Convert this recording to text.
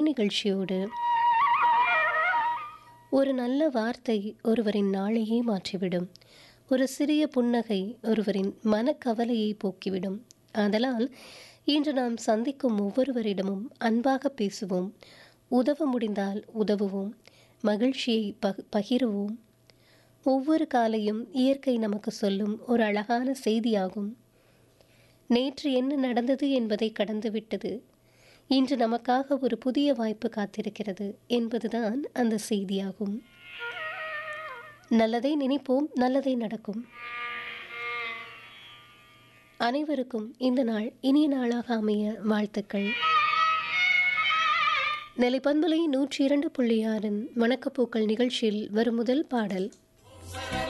நிகழ்ச்சியோடு ஒரு நல்ல வார்த்தை ஒருவரின் நாளையே மாற்றிவிடும் ஒரு சிறிய புன்னகை ஒருவரின் மனக்கவலையை போக்கிவிடும் ஆதலால் இன்று நாம் சந்திக்கும் ஒவ்வொருவரிடமும் அன்பாக பேசுவோம் உதவ முடிந்தால் உதவுவோம் மகிழ்ச்சியை பக பகிருவோம் ஒவ்வொரு காலையும் இயற்கை நமக்கு சொல்லும் ஒரு அழகான செய்தியாகும் நேற்று என்ன நடந்தது என்பதை கடந்துவிட்டது இன்று நமக்காக ஒரு புதிய வாய்ப்பு காத்திருக்கிறது என்பதுதான் அந்த செய்தியாகும் நல்லதை நினைப்போம் நல்லதை நடக்கும் அனைவருக்கும் இந்த நாள் இனிய நாளாக அமைய வாழ்த்துக்கள் நிலைப்பண்பலை நூற்றி இரண்டு புள்ளி ஆறின் வணக்கப்பூக்கள் நிகழ்ச்சியில் வரும் முதல் பாடல்